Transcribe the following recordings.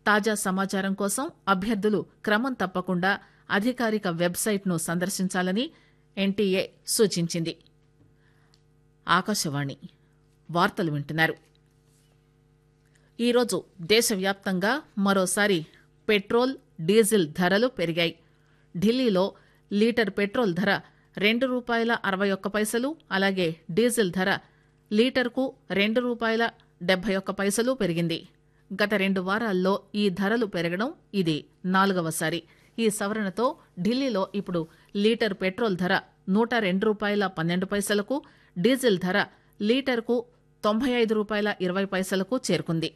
తాజా సమాచారం కోసం అభ్యర్థులు క్రమం తప్పకుండా అధికారిక వెబ్సైట్ను సందర్శించాలని ఎన్టీఏ సూచించింది ఆకాశవాణి వార్తలు వింటున్నారు ఈరోజు దేశవ్యాప్తంగా మరోసారి పెట్రోల్ డీజిల్ ధరలు పెరిగాయి ఢిల్లీలో లీటర్ పెట్రోల్ ధర రెండు రూపాయల అరవై ఒక్క పైసలు అలాగే డీజిల్ ధర లీటర్కు రెండు రూపాయల డెబ్బై ఒక్క పైసలు పెరిగింది గత రెండు వారాల్లో ఈ ధరలు పెరగడం ఇది నాలుగవసారి ఈ సవరణతో ఢిల్లీలో ఇప్పుడు లీటర్ పెట్రోల్ ధర నూట రెండు రూపాయల పన్నెండు పైసలకు డీజిల్ ధర లీటర్కు తొంభై ఐదు రూపాయల ఇరవై పైసలకు చేరుకుంది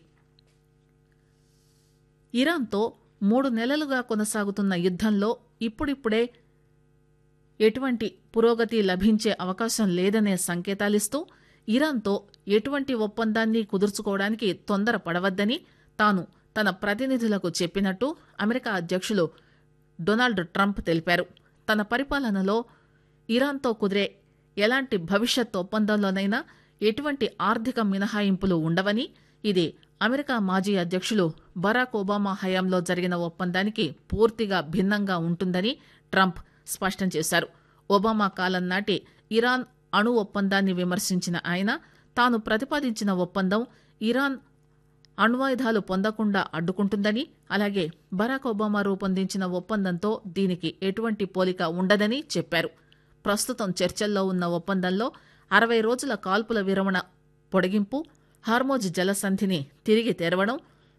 ఇరాన్తో మూడు నెలలుగా కొనసాగుతున్న యుద్దంలో ఇప్పుడిప్పుడే ఎటువంటి పురోగతి లభించే అవకాశం లేదనే సంకేతాలిస్తూ ఇరాన్తో ఎటువంటి ఒప్పందాన్ని కుదుర్చుకోవడానికి తొందరపడవద్దని తాను తన ప్రతినిధులకు చెప్పినట్టు అమెరికా అధ్యక్షులు డొనాల్డ్ ట్రంప్ తెలిపారు తన పరిపాలనలో ఇరాన్తో కుదిరే ఎలాంటి భవిష్యత్ ఒప్పందంలోనైనా ఎటువంటి ఆర్థిక మినహాయింపులు ఉండవని ఇది అమెరికా మాజీ అధ్యక్షులు బరాక్ ఒబామా హయాంలో జరిగిన ఒప్పందానికి పూర్తిగా భిన్నంగా ఉంటుందని ట్రంప్ స్పష్టం చేశారు ఒబామా కాలం నాటి ఇరాన్ అణు ఒప్పందాన్ని విమర్శించిన ఆయన తాను ప్రతిపాదించిన ఒప్పందం ఇరాన్ అణ్వాయుధాలు పొందకుండా అడ్డుకుంటుందని అలాగే బరాక్ ఒబామా రూపొందించిన ఒప్పందంతో దీనికి ఎటువంటి పోలిక ఉండదని చెప్పారు ప్రస్తుతం చర్చల్లో ఉన్న ఒప్పందంలో అరవై రోజుల కాల్పుల విరమణ పొడిగింపు హార్మోజ్ జలసంధిని తిరిగి తెరవడం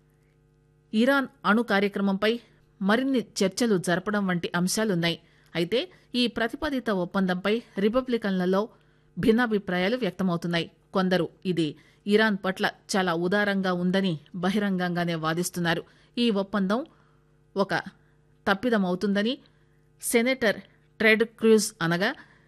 ఇరాన్ అణు కార్యక్రమంపై మరిన్ని చర్చలు జరపడం వంటి అంశాలున్నాయి అయితే ఈ ప్రతిపాదిత ఒప్పందంపై రిపబ్లికన్లలో భిన్నాభిప్రాయాలు వ్యక్తమవుతున్నాయి కొందరు ఇది ఇరాన్ పట్ల చాలా ఉదారంగా ఉందని బహిరంగంగానే వాదిస్తున్నారు ఈ ఒప్పందం ఒక తప్పిదమవుతుందని సెనేటర్ ట్రెడ్ క్రూజ్ అనగా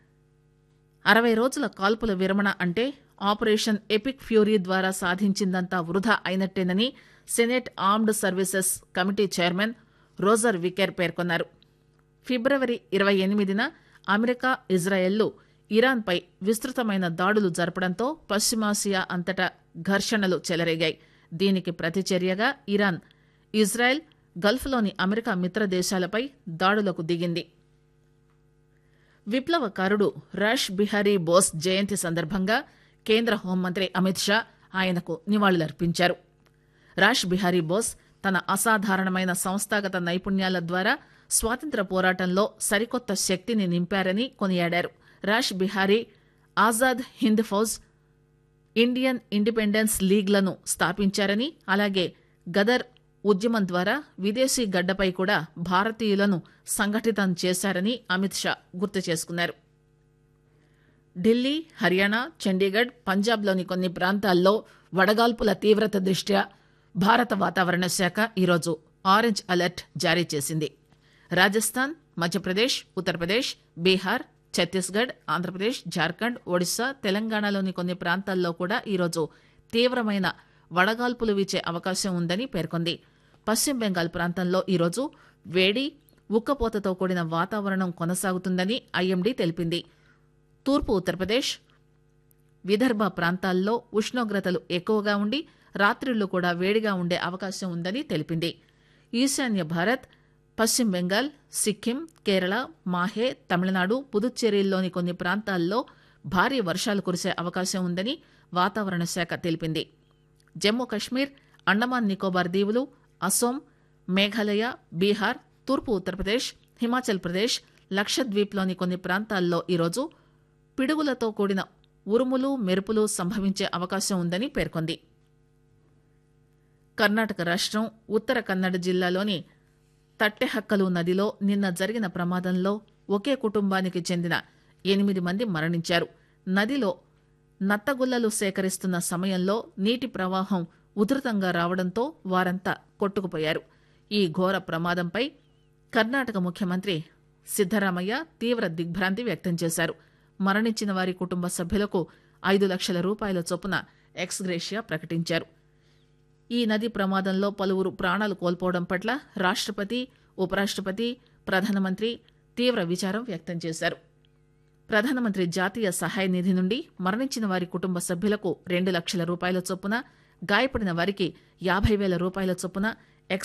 అరవై రోజుల కాల్పుల విరమణ అంటే ఆపరేషన్ ఎపిక్ ఫ్యూరీ ద్వారా సాధించిందంతా వృధా అయినట్టేనని senate armed services committee chairman Roger Wicker పేర్కొన్నారు ఫిబ్రవరి ఇరవై ఎనిమిదిన అమెరికా ఇజ్రాయెల్లు ఇరాన్పై విస్తృతమైన దాడులు జరపడంతో పశ్చిమాసియా అంతటా ఘర్షణలు చెలరేగాయి దీనికి ప్రతిచర్యగా ఇరాన్ ఇజ్రాయెల్ గల్ఫ్లోని అమెరికా మిత్ర దేశాలపై దాడులకు దిగింది విప్లవకారుడు రాష్ బిహారీ బోస్ జయంతి సందర్భంగా కేంద్ర హోంమంత్రి అమిత్ షా ఆయనకు నివాళులర్పించారు రాష్ బిహారీ బోస్ తన అసాధారణమైన సంస్థాగత నైపుణ్యాల ద్వారా స్వాతంత్ర పోరాటంలో సరికొత్త శక్తిని నింపారని కొనియాడారు రాష్ బిహారీ ఆజాద్ హింద్ ఫౌజ్ ఇండియన్ ఇండిపెండెన్స్ లీగ్లను స్థాపించారని అలాగే గదర్ ఉద్యమం ద్వారా విదేశీ గడ్డపై కూడా భారతీయులను సంఘటితం చేశారని అమిత్ షా గుర్తు చేసుకున్నారు ఢిల్లీ హర్యానా చండీగఢ్ పంజాబ్లోని కొన్ని ప్రాంతాల్లో వడగాల్పుల తీవ్రత దృష్ట్యా భారత వాతావరణ శాఖ ఈరోజు ఆరెంజ్ అలర్ట్ జారీ చేసింది రాజస్థాన్ మధ్యప్రదేశ్ ఉత్తరప్రదేశ్ బీహార్ ఛత్తీస్గఢ్ ఆంధ్రప్రదేశ్ జార్ఖండ్ ఒడిశా తెలంగాణలోని కొన్ని ప్రాంతాల్లో కూడా ఈరోజు తీవ్రమైన వడగాల్పులు వీచే అవకాశం ఉందని పేర్కొంది పశ్చిమ బెంగాల్ ప్రాంతంలో ఈరోజు వేడి ఉక్కపోతతో కూడిన వాతావరణం కొనసాగుతుందని ఐఎండీ తెలిపింది తూర్పు ఉత్తరప్రదేశ్ విదర్భ ప్రాంతాల్లో ఉష్ణోగ్రతలు ఎక్కువగా ఉండి రాత్రిళ్లు కూడా వేడిగా ఉండే అవకాశం ఉందని తెలిపింది ఈశాన్య భారత్ పశ్చిమ బెంగాల్ సిక్కిం కేరళ మాహే తమిళనాడు పుదుచ్చేరిల్లోని కొన్ని ప్రాంతాల్లో భారీ వర్షాలు కురిసే అవకాశం ఉందని వాతావరణ శాఖ తెలిపింది జమ్మూ కశ్మీర్ అండమాన్ నికోబార్ దీవులు అసోం మేఘాలయ బీహార్ తూర్పు ఉత్తరప్రదేశ్ హిమాచల్ ప్రదేశ్ లక్షద్వీప్లోని కొన్ని ప్రాంతాల్లో ఈరోజు పిడుగులతో కూడిన ఉరుములు మెరుపులు సంభవించే అవకాశం ఉందని పేర్కొంది కర్ణాటక రాష్ట్రం ఉత్తర కన్నడ జిల్లాలోని తట్టెహక్కలు నదిలో నిన్న జరిగిన ప్రమాదంలో ఒకే కుటుంబానికి చెందిన ఎనిమిది మంది మరణించారు నదిలో నత్తగుల్లలు సేకరిస్తున్న సమయంలో నీటి ప్రవాహం ఉధృతంగా రావడంతో వారంతా కొట్టుకుపోయారు ఈ ఘోర ప్రమాదంపై కర్ణాటక ముఖ్యమంత్రి సిద్దరామయ్య తీవ్ర దిగ్భ్రాంతి వ్యక్తం చేశారు మరణించిన వారి కుటుంబ సభ్యులకు ఐదు లక్షల రూపాయల చొప్పున ఎక్స్గ్రేషియా ప్రకటించారు ఈ నది ప్రమాదంలో పలువురు ప్రాణాలు కోల్పోవడం పట్ల రాష్ట్రపతి ఉపరాష్ట్రపతి ప్రధానమంత్రి తీవ్ర విచారం వ్యక్తం చేశారు ప్రధానమంత్రి జాతీయ సహాయ నిధి నుండి మరణించిన వారి కుటుంబ సభ్యులకు రెండు లక్షల రూపాయల చొప్పున గాయపడిన వారికి యాభై వేల రూపాయల చొప్పున